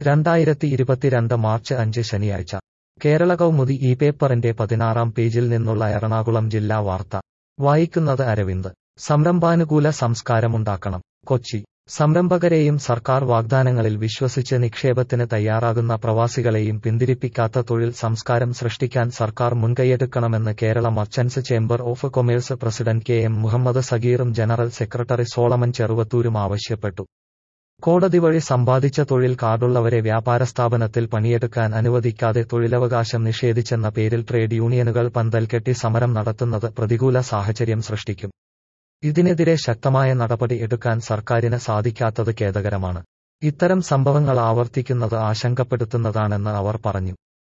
രണ്ടായിരത്തി ഇരുപത്തിരണ്ട് മാർച്ച് അഞ്ച് ശനിയാഴ്ച കേരള കൗമുദി ഈ പേപ്പറിന്റെ പതിനാറാം പേജിൽ നിന്നുള്ള എറണാകുളം ജില്ലാ വാർത്ത വായിക്കുന്നത് അരവിന്ദ് സംരംഭാനുകൂല സംസ്കാരമുണ്ടാക്കണം കൊച്ചി സംരംഭകരെയും സർക്കാർ വാഗ്ദാനങ്ങളിൽ വിശ്വസിച്ച് നിക്ഷേപത്തിന് തയ്യാറാകുന്ന പ്രവാസികളെയും പിന്തിരിപ്പിക്കാത്ത തൊഴിൽ സംസ്കാരം സൃഷ്ടിക്കാൻ സർക്കാർ മുൻകൈയെടുക്കണമെന്ന് Kerala merchants chamber of commerce president K M Muhammad സഗീറും ജനറൽ സെക്രട്ടറി സോളമൻ ചെറുവത്തൂരും ആവശ്യപ്പെട്ടു കോടതി വഴി സമ്പാദിച്ച തൊഴിൽ കാർഡുള്ളവരെ വ്യാപാര സ്ഥാപനത്തിൽ പണിയെടുക്കാൻ അനുവദിക്കാതെ തൊഴിലവകാശം നിഷേധിച്ചെന്ന പേരിൽ ട്രേഡ് യൂണിയനുകൾ പന്തൽ കെട്ടി സമരം നടത്തുന്നത് പ്രതികൂല സാഹചര്യം സൃഷ്ടിക്കും ഇതിനെതിരെ ശക്തമായ നടപടി എടുക്കാൻ സർക്കാരിന് സാധിക്കാത്തത് ഖേദകരമാണ് ഇത്തരം സംഭവങ്ങൾ ആവർത്തിക്കുന്നത് ആശങ്കപ്പെടുത്തുന്നതാണെന്ന് അവർ പറഞ്ഞു